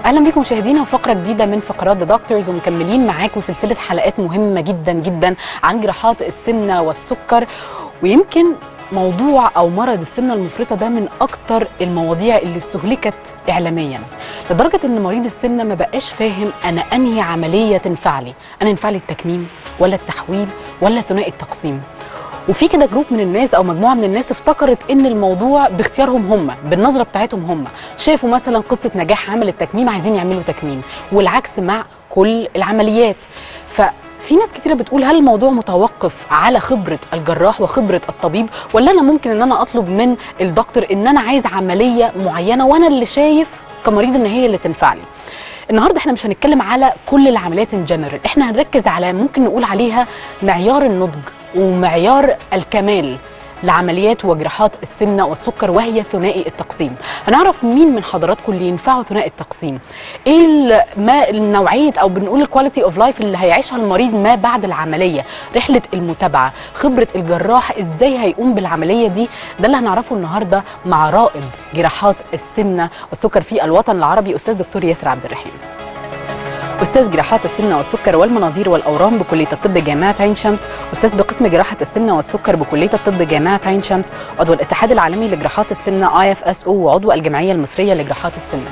اهلا بيكم مشاهدينا وفقره جديده من فقرات ذا دكتورز ومكملين معاكم سلسله حلقات مهمه جدا جدا عن جراحات السمنه والسكر ويمكن موضوع او مرض السمنه المفرطه ده من اكتر المواضيع اللي استهلكت اعلاميا لدرجه ان مريض السمنه ما بقاش فاهم انا انهي عمليه تنفع لي انا ينفع لي التكميم ولا التحويل ولا ثنائي التقسيم وفي كده جروب من الناس او مجموعه من الناس افتكرت ان الموضوع باختيارهم هم بالنظره بتاعتهم هم شافوا مثلا قصه نجاح عمل التكميم عايزين يعملوا تكميم والعكس مع كل العمليات ففي ناس كتيرة بتقول هل الموضوع متوقف على خبرة الجراح وخبرة الطبيب ولا أنا ممكن إن أنا أطلب من الدكتور إن أنا عايز عملية معينة وأنا اللي شايف كمريض إن هي اللي تنفع لي النهارده احنا مش هنتكلم على كل العمليات ان جنرال احنا هنركز على ممكن نقول عليها معيار النضج ومعيار الكمال لعمليات وجراحات السمنه والسكر وهي ثنائي التقسيم هنعرف مين من حضراتكم اللي ينفعوا ثنائي التقسيم ايه ال- ما النوعيه او بنقول الكواليتي اوف لايف اللي هيعيشها المريض ما بعد العمليه رحله المتابعه خبره الجراح ازاي هيقوم بالعمليه دي ده اللي هنعرفه النهارده مع رائد جراحات السمنه والسكر في الوطن العربي استاذ دكتور ياسر عبد الرحيم استاذ جراحات السمنه والسكر والمناظير والاورام بكليه الطب جامعه عين شمس استاذ بقسم جراحه السمنه والسكر بكليه الطب جامعه عين شمس عضو الاتحاد العالمي لجراحات السمنه اي اف اس او وعضو الجمعيه المصريه لجراحات السمنه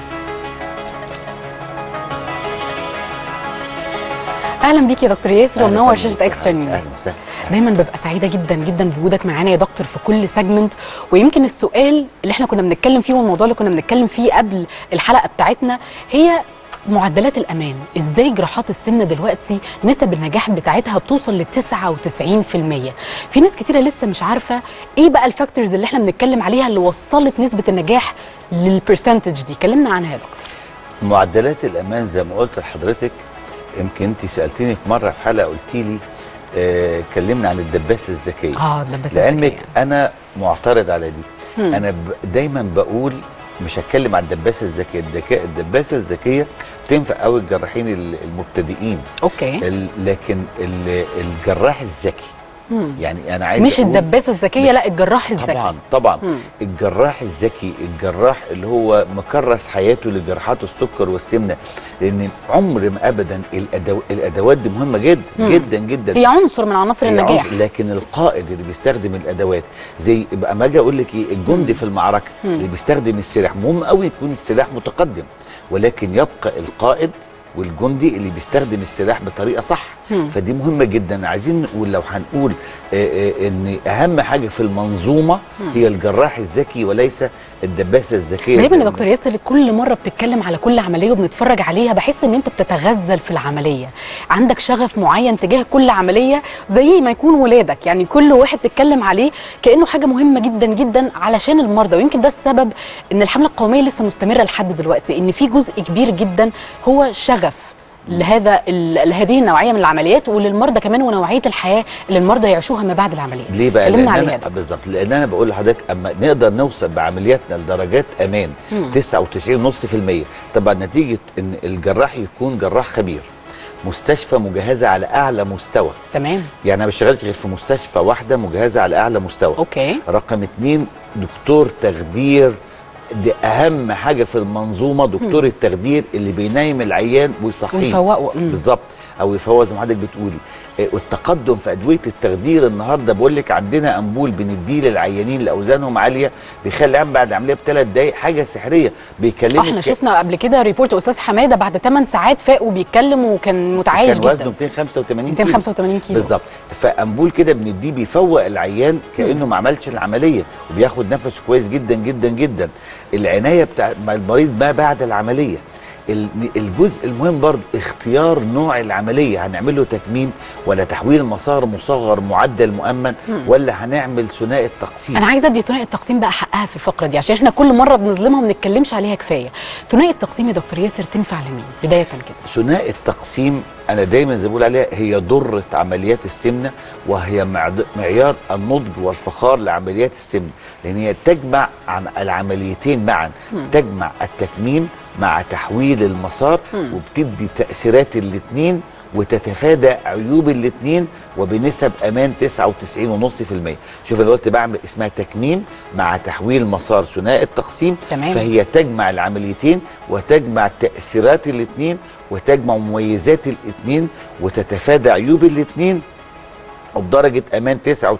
اهلا بيك يا دكتور ياسر أهلا ومنور وسهلا. شاشه اكسترا نيوز اهلا وسهلا دايما ببقى سعيده جدا جدا بوجودك معانا يا دكتور في كل سيجمنت ويمكن السؤال اللي احنا كنا بنتكلم فيه والموضوع اللي كنا بنتكلم فيه قبل الحلقه بتاعتنا هي معدلات الامان ازاي جراحات السمنه دلوقتي نسب النجاح بتاعتها بتوصل ل 99% في ناس كتيره لسه مش عارفه ايه بقى الفاكتورز اللي احنا بنتكلم عليها اللي وصلت نسبه النجاح للبرسنتج دي كلمنا عنها يا دكتور معدلات الامان زي ما قلت لحضرتك يمكن انت سالتيني في مره في حلقه قلتي لي آه كلمنا عن الدباسه الذكيه اه ده بس لعلمك انا معترض على دي هم. انا ب... دايما بقول مش هتكلم عن الدباسه الذكيه الذكاء الدباسه الذكيه تنفع قوي الجراحين ال- المبتدئين اوكي ال... لكن ال... الجراح الذكي هم. يعني انا عايز مش أقول- الدباسه الذكيه مش- لا الجراح الذكي طبعا طبعا مم. الجراح الذكي الجراح اللي هو مكرس حياته لجراحات السكر والسمنه لان عمر ما ابدا الأدو... الادوات دي مهمه جدا مم. جدا جدا هي عنصر من عناصر هي النجاح عنصر- لكن القائد اللي بيستخدم الادوات زي يبقى ما اجي اقول لك ايه الجندي في المعركه مم. اللي بيستخدم السلاح مهم قوي يكون السلاح متقدم ولكن يبقى القائد والجندي اللي بيستخدم السلاح بطريقه صح مم. فدي مهمه جدا عايزين نقول لو هنقول آه، آه، ان اهم حاجه في المنظومه هي الجراح الذكي وليس الدباسه الذكيه دايما زي يا ما دكتور ياسر كل مره بتتكلم على كل عمليه وبنتفرج عليها بحس ان انت بتتغزل في العمليه عندك شغف معين تجاه كل عمليه زي ما يكون ولادك يعني كل واحد تتكلم عليه كانه حاجه مهمه جدا جدا علشان المرضى ويمكن ده السبب ان الحمله القوميه لسه مستمره لحد دلوقتي ان في جزء كبير جدا هو شغف لهذا ال- لهذه النوعيه من العمليات وللمرضى كمان ونوعيه الحياه اللي المرضى يعيشوها ما بعد العمليات ليه بقى؟ كلمنا لان عليها انا ده. بالظبط لان انا بقول لحضرتك اما نقدر نوصل بعملياتنا لدرجات امان مم. 99.5% طبعا نتيجه ان الجراح يكون جراح خبير مستشفى مجهزه على اعلى مستوى تمام يعني انا ما بشتغلش غير في مستشفى واحده مجهزه على اعلى مستوى اوكي رقم اتنين دكتور تخدير دي اهم حاجه في المنظومه دكتور التخدير اللي بينيم العيان ويصحيه ويفوقوا مم. بالظبط او يفوز زي ما حضرتك بتقولي آه، والتقدم في ادويه التخدير النهارده بقول لك عندنا امبول بنديه للعيانين اللي اوزانهم عاليه بيخلي العيان بعد عمليه بثلاث دقائق حاجه سحريه بيكلمك احنا شفنا قبل كده ريبورت استاذ حماده بعد 8 ساعات فاق وبيتكلم وكان متعايش كان وزنه جدا 285 كيلو 285 كيلو بالظبط فامبول كده بنديه بيفوق العيان كانه ما عملش العمليه وبياخد نفس كويس جدا جدا جدا العنايه بتاع مع المريض ما بعد العمليه ال- الجزء المهم برضه اختيار نوع العمليه هنعمل له تكميم ولا تحويل مسار مصغر معدل مؤمن ولا هنعمل ثنائي التقسيم انا عايزه ادي ثنائي التقسيم بقى حقها في الفقره دي عشان احنا كل مره بنظلمها وما بنتكلمش عليها كفايه ثنائي التقسيم يا دكتور ياسر تنفع لمين بدايه كده ثنائي التقسيم انا دايما زي ما بقول عليها هي ضره عمليات السمنه وهي معد- معيار النضج والفخار لعمليات السمنه لان هي تجمع عم- العمليتين معا تجمع التكميم مع تحويل المسار مم. وبتدي تاثيرات الاثنين وتتفادى عيوب الاثنين وبنسب امان 99.5% شوف انا قلت بعمل اسمها تكميم مع تحويل مسار ثنائي التقسيم تمام. فهي تجمع العمليتين وتجمع تاثيرات الاثنين وتجمع مميزات الاثنين وتتفادى عيوب الاثنين وبدرجه امان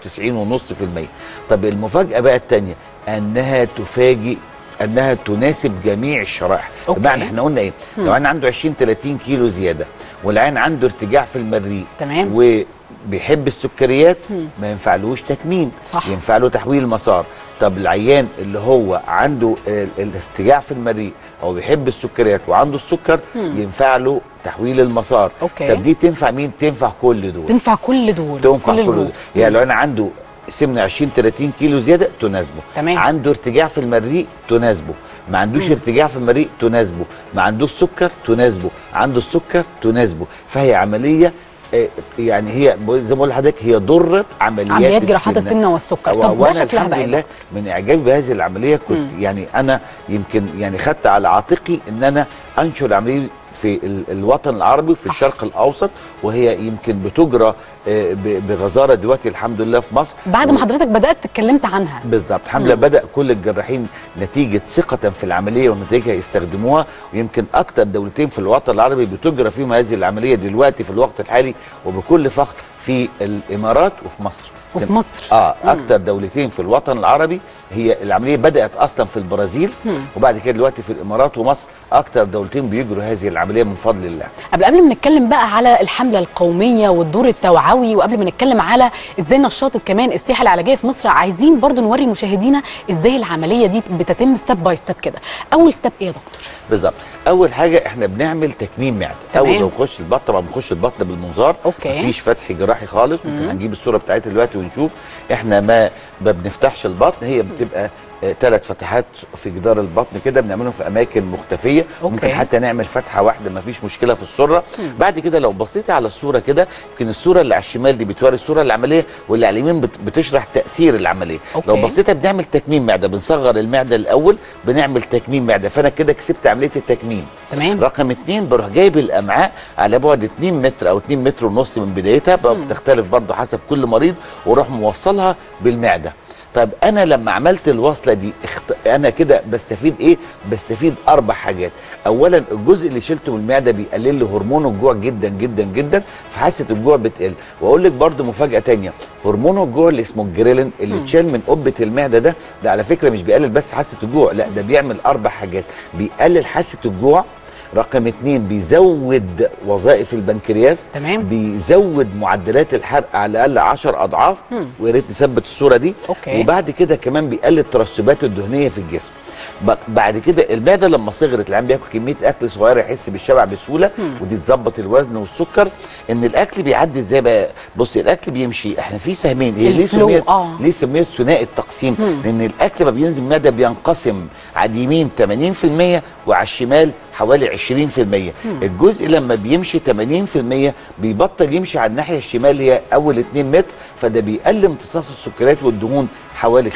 99.5% طب المفاجاه بقى الثانيه انها تفاجئ انها تناسب جميع الشرائح أوكي. بمعنى احنا قلنا ايه لو انا عنده 20 30 كيلو زياده والعين عنده ارتجاع في المريء تمام. وبيحب السكريات مم. ما ينفعلوش تكميم صح. ينفع له تحويل مسار طب العيان اللي هو عنده ال- الارتجاع في المريء او بيحب السكريات وعنده السكر مم. ينفع له تحويل المسار أوكي. طب دي تنفع مين تنفع كل دول تنفع كل دول تنفع كل كل دول الجروبس يعني لو انا عنده سمنه 20 30 كيلو زياده تناسبه تمام. عنده ارتجاع في المريء تناسبه ما عندوش ارتجاع في المريء تناسبه ما عندوش سكر تناسبه عنده السكر تناسبه فهي عمليه آه، يعني هي زي ما بقول لحضرتك هي ضرت عمليات عمليات جراحات السمنه والسكر و- طب ده وأنا شكلها الحمد بقى إيه لله بقى؟ من اعجابي بهذه العمليه كنت مم. يعني انا يمكن يعني خدت على عاتقي ان انا انشر العمليه في ال- الوطن العربي وفي صح. الشرق الاوسط وهي يمكن بتجرى آه، ب- بغزاره دلوقتي الحمد لله في مصر بعد ما حضرتك بدات اتكلمت عنها بالظبط الحمد لله بدا كل الجراحين نتيجه ثقه في العمليه ونتيجها يستخدموها ويمكن اكتر دولتين في الوطن العربي بتجرى فيهم هذه العمليه دلوقتي في الوقت الحالي وبكل فخر في الامارات وفي مصر وفي كان- مصر اه مم. اكتر دولتين في الوطن العربي هي العمليه بدات اصلا في البرازيل مم. وبعد كده دلوقتي في الامارات ومصر اكتر دولتين بيجروا هذه العمليه من فضل الله قبل قبل ما نتكلم بقى على الحمله القوميه والدور التوعوي وقبل ما نتكلم على ازاي نشطت كمان السياحه العلاجيه في مصر عايزين برضو نوري مشاهدينا ازاي العمليه دي بتتم ستيب باي ستيب كده اول ستيب ايه يا دكتور بالظبط اول حاجه احنا بنعمل تكميم معده تمام. اول ما بنخش البطن طبعا بنخش البطن بالمنظار أوكي. مفيش فتح جراحي خالص ممكن مم. هنجيب الصوره بتاعتها دلوقتي ونشوف احنا ما ما بنفتحش البطن هي بتبقى ثلاث فتحات في جدار البطن كده بنعملهم في اماكن مختفيه أوكي. ممكن حتى نعمل فتحه واحده ما فيش مشكله في السره بعد كده لو بصيتي على الصوره كده يمكن الصوره اللي على الشمال دي بتوري الصوره العمليه واللي على اليمين بت- بتشرح تاثير العمليه أوكي. لو بصيت بنعمل تكميم معده بنصغر المعده الاول بنعمل تكميم معده فانا كده كسبت عمليه التكميم تمام رقم اتنين بروح جايب الامعاء على بعد 2 متر او 2 متر ونص من بدايتها بقى بتختلف برضه حسب كل مريض واروح موصلها بالمعده طيب انا لما عملت الوصله دي اخت... انا كده بستفيد ايه بستفيد اربع حاجات اولا الجزء اللي شلته من المعده بيقلل لي هرمون الجوع جدا جدا جدا فحاسه الجوع بتقل واقول لك برضه مفاجاه تانية هرمون الجوع اللي اسمه الجريلين اللي اتشال من قبه المعده ده ده على فكره مش بيقلل بس حاسه الجوع لا ده بيعمل اربع حاجات بيقلل حاسه الجوع رقم اتنين بيزود وظائف البنكرياس تمام. بيزود معدلات الحرق على الاقل 10 اضعاف مم. ويا ريت نثبت الصوره دي أوكي. وبعد كده كمان بيقلل الترسبات الدهنيه في الجسم ب- بعد كده المعده لما صغرت العيان بياكل كميه اكل صغيره يحس بالشبع بسهوله مم. ودي تظبط الوزن والسكر ان الاكل بيعدي ازاي بقى بصي الاكل بيمشي احنا في سهمين هي ليه الفلو، سميت آه. ليه سميت ثنائي التقسيم مم. لان الاكل ما بينزل من المعده بينقسم على اليمين 80% وعلى الشمال حوالي 20% الجزء لما بيمشي 80% بيبطل يمشي على الناحيه الشمال اللي هي اول 2 متر فده بيقلل امتصاص السكريات والدهون حوالي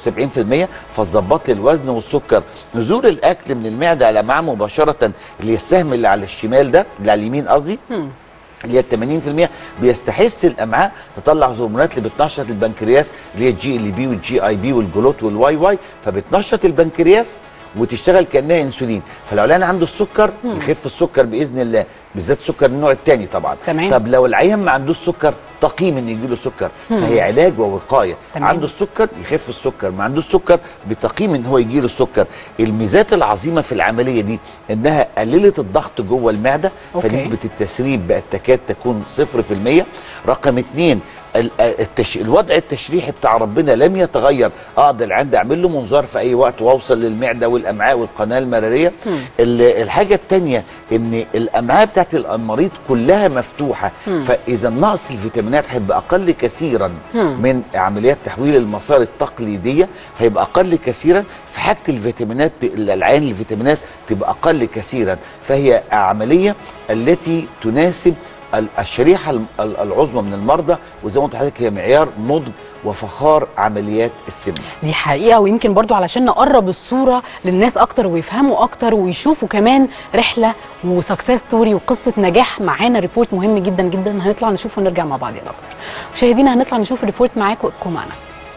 75% فتظبط لي الوزن والسكر نزول الاكل من المعده على الامعاء مباشره اللي هي السهم اللي على الشمال ده اللي على اليمين قصدي مم. اللي هي 80% بيستحث الامعاء تطلع هرمونات اللي بتنشط البنكرياس اللي هي الجي ال بي والجي اي بي والجلوت والواي واي فبتنشط البنكرياس وتشتغل كانها انسولين فلو العيان عنده السكر يخف السكر باذن الله بالذات السكر النوع الثاني طبعا تمام. طب لو العيان ما عندوش سكر تقييم ان يجي له سكر فهي علاج ووقايه تمام. عنده السكر يخف السكر ما عندوش سكر بتقييم ان هو يجي له السكر الميزات العظيمه في العمليه دي انها قللت الضغط جوه المعده أوكي. فنسبه التسريب بقت تكاد تكون 0% رقم اتنين ال- التش... الوضع التشريحي بتاع ربنا لم يتغير اقدر عندي اعمل له منظار في اي وقت واوصل للمعده والامعاء والقناه المراريه ال- الحاجه الثانيه ان الامعاء بتاعت المريض كلها مفتوحه فاذا نقص الفيتامينات هيبقى اقل كثيرا مم. من عمليات تحويل المسار التقليديه فيبقى اقل كثيرا في حاجه الفيتامينات العين الفيتامينات تبقى اقل كثيرا فهي عمليه التي تناسب ال- الشريحه الم- ال- العظمى من المرضى وزي ما قلت لحضرتك هي معيار نضج وفخار عمليات السمنه دي حقيقه ويمكن برضو علشان نقرب الصوره للناس اكتر ويفهموا اكتر ويشوفوا كمان رحله وسكسس ستوري وقصه نجاح معانا ريبورت مهم جدا جدا هنطلع نشوفه ونرجع مع بعض يا دكتور مشاهدينا هنطلع نشوف الريبورت معاكم ابقوا معنا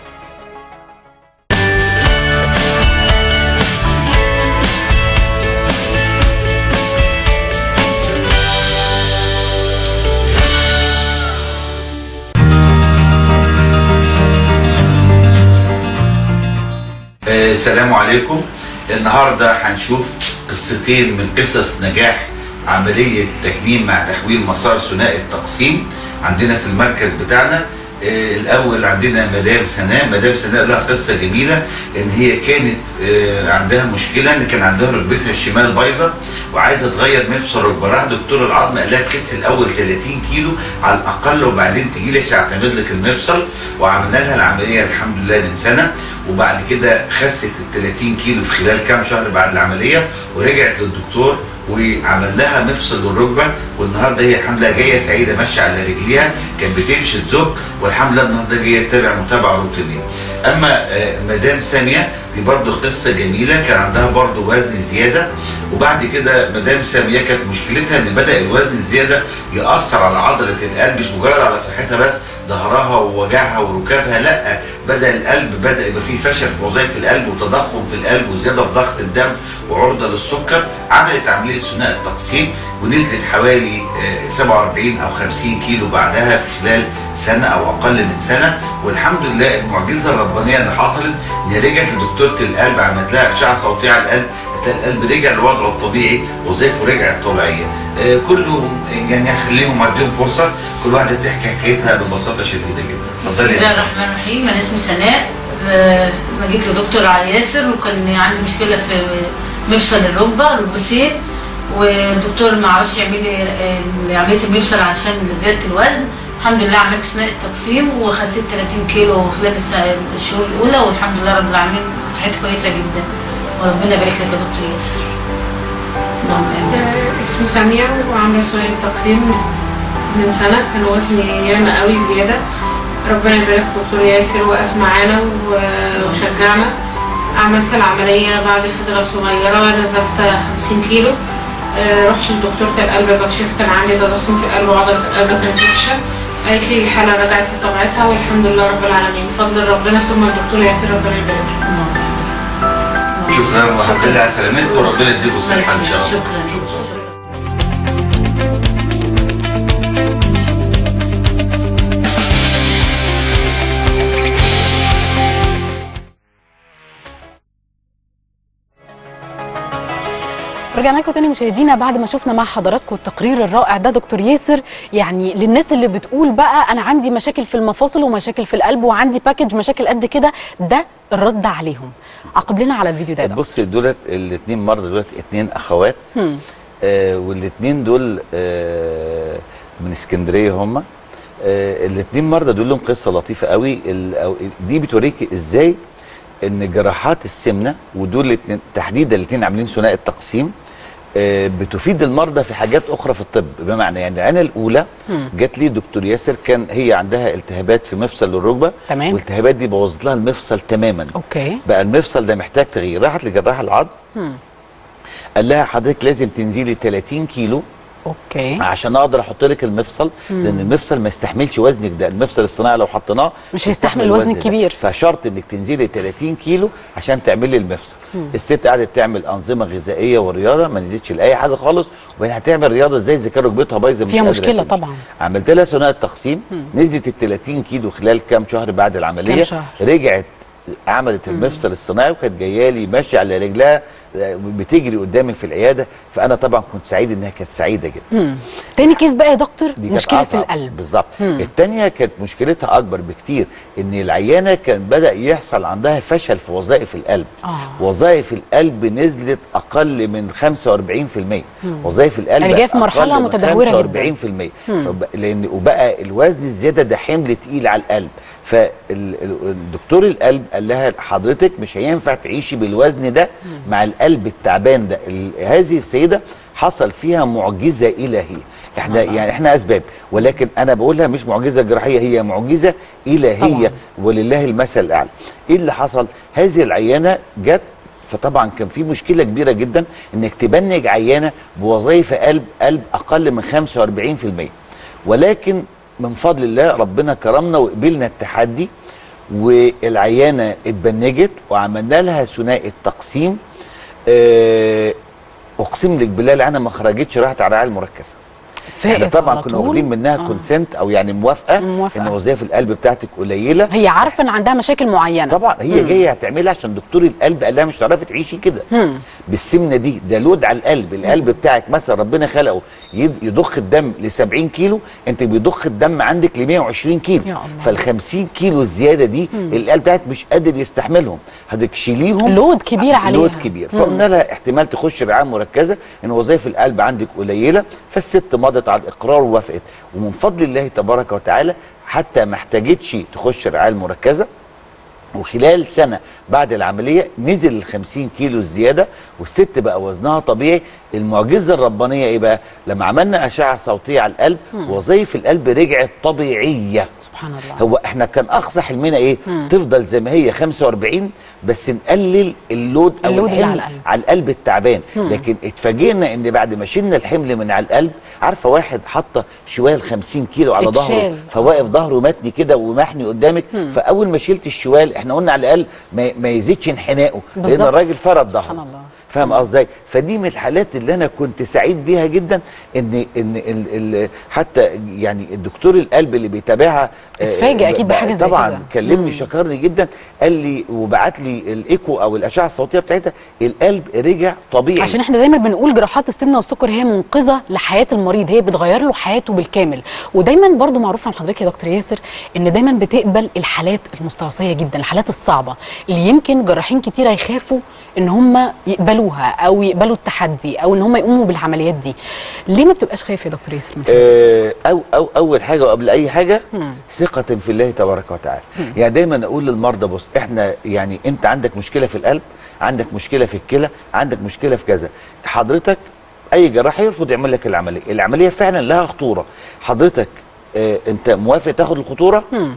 آه، السلام عليكم النهارده هنشوف قصتين من قصص نجاح عمليه تكميم مع تحويل مسار ثنائي التقسيم عندنا في المركز بتاعنا آه، الاول عندنا مدام سناء مدام سناء لها قصه جميله ان هي كانت آه، عندها مشكله ان كان عندها ركبتها الشمال بايظه وعايزه تغير مفصل ركبه راح دكتور العظم قال لها تخس الاول 30 كيلو على الاقل وبعدين تجي لك تعتمد لك المفصل وعملنا لها العمليه الحمد لله من سنه وبعد كده خست ال 30 كيلو في خلال كام شهر بعد العمليه ورجعت للدكتور وعمل لها مفصل الركبه والنهارده هي الحمد لله جايه سعيده ماشيه على رجليها كانت بتمشي تزق والحمد لله النهارده جايه تتابع متابعه روتينيه. اما آه، مدام ساميه دي برضو قصه جميله كان عندها برضو وزن زياده وبعد كده مدام ساميه كانت مشكلتها ان بدا الوزن الزياده ياثر على عضله القلب مش مجرد على صحتها بس ظهرها ووجعها وركابها لا بدا القلب بدا يبقى فيه فشل في وظائف القلب وتضخم في القلب وزياده في ضغط الدم وعرضه للسكر عملت عمليه ثنائي التقسيم ونزلت حوالي آه، 47 او 50 كيلو بعدها في خلال سنه او اقل من سنه والحمد لله المعجزه الربانيه اللي حصلت ان هي رجعت لدكتوره القلب عملت لها اشعه صوتيه على القلب هتلاقي القلب رجع لوضعه الطبيعي وظيفه رجعت طبيعيه آه، كله يعني هخليهم اديهم فرصه كل واحده تحكي حكايتها ببساطه شديده جدا بسم اتفضلي الله يا الرحمن الرحيم انا اسمي سناء آه، انا جيت لدكتور علي ياسر وكان عندي مشكله في مفصل الركبه ركبتين والدكتور ما عرفش يعمل لي آه، عمليه المفصل عشان زياده الوزن الحمد لله عملت ثنائي التقسيم وخسيت 30 كيلو خلال الس- الشهور الاولى والحمد لله رب العالمين صحتي كويسه جدا وربنا يبارك لك يا دكتور ياسر اللهم امين آه، اسمي سامية وعاملة ثنائي التقسيم من سنة كان وزني ياما قوي زيادة ربنا يبارك دكتور ياسر وقف معانا و- وشجعنا عملت العملية بعد فترة صغيرة نزلت 50 كيلو آه، رحت لدكتورة القلب بكشف كان عندي تضخم في القلب وعضلة القلب كانت وحشة قالت لي الحالة رجعت لطبيعتها والحمد لله رب العالمين بفضل ربنا ثم الدكتور ياسر ربنا يبارك له. شكرا والحمد لله على سلامتكم وربنا يديكم الصحه ان شاء الله شكرا شكرا رجعنا لكم تاني مشاهدينا بعد ما شفنا مع حضراتكم التقرير الرائع ده دكتور ياسر يعني للناس اللي بتقول بقى انا عندي مشاكل في المفاصل ومشاكل في القلب وعندي باكج مشاكل قد كده ده الرد عليهم عقب لنا على الفيديو ده يا دكتور بص دولت الاثنين مرضى دولت اثنين اخوات هم. آه والاثنين دول آه من اسكندريه هم آه الاثنين مرضى دول لهم قصه لطيفه قوي ال- أو- دي بتوريك ازاي ان جراحات السمنه ودول الاتنين تحديدا الاثنين عاملين ثنائي التقسيم آه، بتفيد المرضى في حاجات اخرى في الطب بمعنى يعني العينه الاولى مم. جات لي دكتور ياسر كان هي عندها التهابات في مفصل الركبه تمام. والالتهابات دي بوظت لها المفصل تماما اوكي بقى المفصل ده محتاج تغيير راحت لجراح العظم هم. قال لها حضرتك لازم تنزلي 30 كيلو اوكي عشان اقدر احط لك المفصل لان المفصل ما يستحملش وزنك ده المفصل الصناعي لو حطيناه مش هيستحمل الوزن ده. الكبير. فشرط انك تنزلي 30 كيلو عشان تعملي المفصل الست قعدت تعمل انظمه غذائيه ورياضه ما نزلتش لاي حاجه خالص وبعدين هتعمل رياضه ازاي اذا كان ركبتها بايظه مش فيها قادرة مشكلة تمشي. طبعا. عملت لها ثنائي التقسيم نزلت ال 30 كيلو خلال كام شهر بعد العمليه كام شهر؟ رجعت عملت المفصل الصناعي وكانت جايه لي ماشيه على رجلها بتجري قدامي في العياده فانا طبعا كنت سعيد انها كانت سعيده جدا هم. تاني كيس بقى يا دكتور دي كانت مشكله في أصعب. القلب بالظبط مم. الثانيه كانت مشكلتها اكبر بكتير ان العيانه كان بدا يحصل عندها فشل في وظائف القلب آه. وظائف القلب نزلت اقل من 45% وظائف القلب يعني جايه في أقل مرحلة من متدهورة جدا. 45% فب... لان وبقى الوزن الزياده ده حمل تقيل على القلب فالدكتور القلب قال لها حضرتك مش هينفع تعيشي بالوزن ده مع القلب التعبان ده ال- هذه السيده حصل فيها معجزه الهيه احنا يعني احنا اسباب ولكن انا بقولها مش معجزه جراحيه هي معجزه الهيه طبعاً. ولله المثل الاعلى ايه اللي حصل هذه العيانه جت فطبعا كان في مشكله كبيره جدا انك تبنج عيانه بوظائف قلب قلب اقل من 45% ولكن من فضل الله ربنا كرمنا وقبلنا التحدي والعيانه اتبنجت وعملنا لها ثنائي التقسيم آه، اقسم لك بالله العيانه ما خرجتش راحت على الرعايه المركزه احنا فائت طبعا على كنا طول. واخدين منها آه. كونسنت او يعني موافقه, موافقة. ان وظائف القلب بتاعتك قليله هي عارفه ان عندها مشاكل معينه طبعا هي جايه هتعملها عشان دكتور القلب قال لها مش هتعرفي تعيشي كده مم. بالسمنه دي ده لود على القلب القلب بتاعك مثلا ربنا خلقه يد- يضخ الدم ل 70 كيلو انت بيضخ الدم عندك ل 120 كيلو يا الله. فال 50 كيلو الزياده دي القلب بتاعك مش قادر يستحملهم هتشيليهم لود كبير عليها لود كبير فقلنا لها احتمال تخش رعايه مركزه ان وظائف القلب عندك قليله فالست مضت على الاقرار ووافقت ومن فضل الله تبارك وتعالى حتى ما احتاجتش تخش الرعايه المركزه وخلال سنه بعد العمليه نزل ال 50 كيلو الزياده والست بقى وزنها طبيعي المعجزه الربانيه ايه بقى؟ لما عملنا اشعه صوتيه على القلب وظائف القلب رجعت طبيعيه سبحان الله هو احنا كان اقصى حلمنا ايه؟ تفضل زي ما هي 45 بس نقلل اللود او اللود اللي الحمل على القلب. على القلب التعبان لكن اتفاجئنا ان بعد ما شلنا الحمل من على القلب عارفه واحد حاطه شوال 50 كيلو على ظهره اتشال. فواقف ظهره متني كده ومحني قدامك فاول ما شلت الشوال احنا قلنا على الاقل ما, ما يزيدش انحنائه لان بالظبط. الراجل فرد سبحان ظهره الله. فاهم قصدي ازاي؟ فدي من الحالات اللي انا كنت سعيد بيها جدا ان ان ال ال حتى يعني الدكتور القلب اللي بيتابعها آه، اتفاجئ أكيد ب- بحاجة زي طبعا كده. كلمني شكرني جدا قال لي وبعت لي الايكو او الاشعه الصوتيه بتاعتها القلب رجع طبيعي عشان احنا دايما بنقول جراحات السمنه والسكر هي منقذه لحياه المريض هي بتغير له حياته بالكامل ودايما برضو معروف عن حضرتك يا دكتور ياسر ان دايما بتقبل الحالات المستعصيه جدا الحالات الصعبه اللي يمكن جراحين كتير هيخافوا ان هم يقبلوها او يقبلوا التحدي او ان هم يقوموا بالعمليات دي ليه ما بتبقاش خايف يا دكتور ياسر من كده؟ آه، او او اول حاجه وقبل اي حاجه مم. ثقه في الله تبارك وتعالى يعني دايما اقول للمرضى بص احنا يعني انت عندك مشكله في القلب عندك مشكله في الكلى عندك مشكله في كذا حضرتك اي جراح يرفض يعمل لك العمليه العمليه فعلا لها خطوره حضرتك آه انت موافق تاخد الخطوره مم.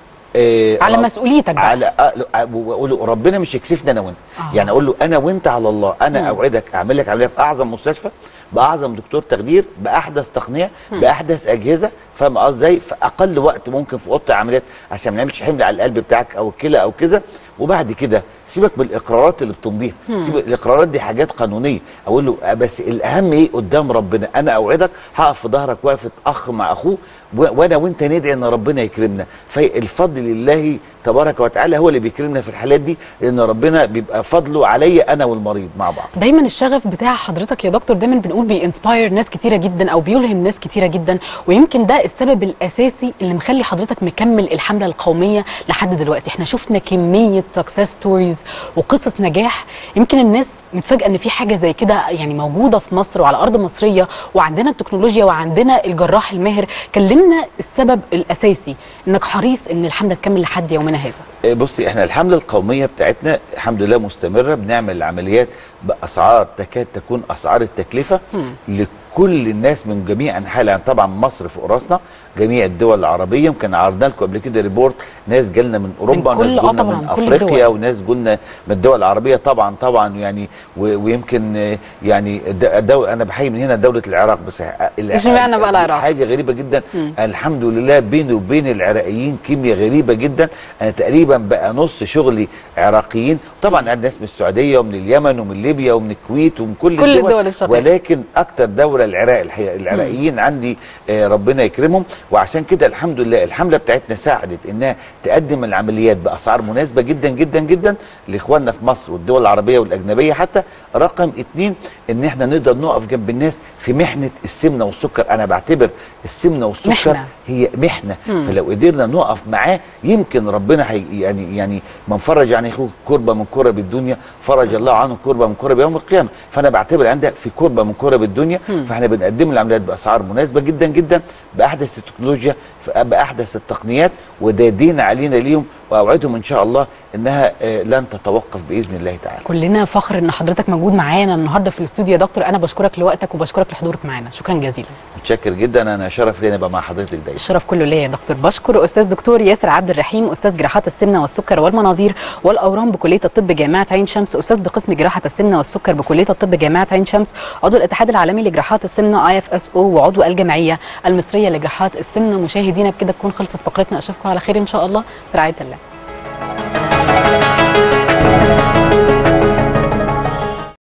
آه على رب- مسؤوليتك بقى على آه، واقول له ربنا مش يكسفني انا وانت آه. يعني اقول له انا وانت على الله انا مم. اوعدك اعمل لك عمليه في اعظم مستشفى باعظم دكتور تخدير باحدث تقنيه باحدث اجهزه فاهم قصدي ازاي في اقل وقت ممكن في اوضه العمليات عشان ما نعملش حمل على القلب بتاعك او الكلى او كده وبعد كده سيبك من الاقرارات اللي بتمضيها سيبك الاقرارات دي حاجات قانونيه اقول له آه، بس الاهم ايه قدام ربنا انا اوعدك هقف في ظهرك وقفه اخ مع اخوه و- وانا وانت ندعي ان ربنا يكرمنا فالفضل لله تبارك وتعالى هو اللي بيكرمنا في الحالات دي لان ربنا بيبقى فضله عليا انا والمريض مع بعض دايما الشغف بتاع حضرتك يا دكتور دايما بنقول بينسباير ناس كتيره جدا او بيلهم ناس كتيره جدا ويمكن ده السبب الاساسي اللي مخلي حضرتك مكمل الحمله القوميه لحد دلوقتي احنا شفنا كميه سكسس ستوريز وقصص نجاح يمكن الناس متفاجئه ان في حاجه زي كده يعني موجوده في مصر وعلى ارض مصريه وعندنا التكنولوجيا وعندنا الجراح الماهر كلمنا السبب الاساسي انك حريص ان الحمله تكمل لحد يومنا هذا آه، بصي احنا الحمله القوميه بتاعتنا الحمد لله مستمره بنعمل العمليات باسعار تكاد تكون اسعار التكلفه لكل الناس من جميع انحاء العالم طبعا مصر فوق راسنا جميع الدول العربيه يمكن عرضنا لكم قبل كده ريبورت ناس جالنا من اوروبا كل- وناس آه جولنا طبعاً، من كل افريقيا الدول. وناس جولنا من الدول العربيه طبعا طبعا يعني و- ويمكن آه، يعني الد- دو انا بحيي من هنا دوله العراق بس ال- اشمعنى بقى العراق؟ حاجه غريبه جدا الحمد لله بيني وبين العراقيين كيمياء غريبه جدا انا تقريبا بقى نص شغلي عراقيين طبعا عندنا ناس من السعوديه ومن اليمن ومن ليبيا ومن الكويت ومن كل, كل الدول الشقيقة. ولكن اكتر دوله العراق الحقيقه العراقيين عندي آه ربنا يكرمهم وعشان كده الحمد لله الحمله بتاعتنا ساعدت انها تقدم العمليات باسعار مناسبه جدا جدا جدا لاخواننا في مصر والدول العربيه والاجنبيه حتى رقم اتنين ان احنا نقدر نقف جنب الناس في محنه السمنه والسكر انا بعتبر السمنه والسكر محنة. هي محنه فلو قدرنا نقف معاه يمكن ربنا هي يعني يعني من فرج عن اخوه كربه من كرب الدنيا فرج الله عنه كربه من كرب يوم القيامه فانا بعتبر عندها في كربه من كرب الدنيا فاحنا بنقدم العمليات باسعار مناسبه جدا جدا باحدث التكنولوجيا ف- باحدث التقنيات وده دين علينا ليهم واوعدهم ان شاء الله انها آه، لن تتوقف باذن الله تعالى كلنا فخر ان حضرتك موجود معانا النهارده في الاستوديو يا دكتور انا بشكرك لوقتك وبشكرك لحضورك معانا شكرا جزيلا متشكر جدا انا شرف لي ابقى مع حضرتك دايما الشرف كله ليا يا دكتور بشكر استاذ دكتور ياسر عبد الرحيم استاذ جراحات السمنه والسكر والمناظير والاورام بكليه الطب جامعه عين شمس استاذ بقسم جراحه السمنه والسكر بكليه الطب جامعه عين شمس عضو الاتحاد العالمي لجراحات السمنه اي اف اس او وعضو الجمعيه المصريه لجراحات السمنه مشاهدينا بكده تكون خلصت فقرتنا اشوفكم على خير ان شاء الله في رعايه الله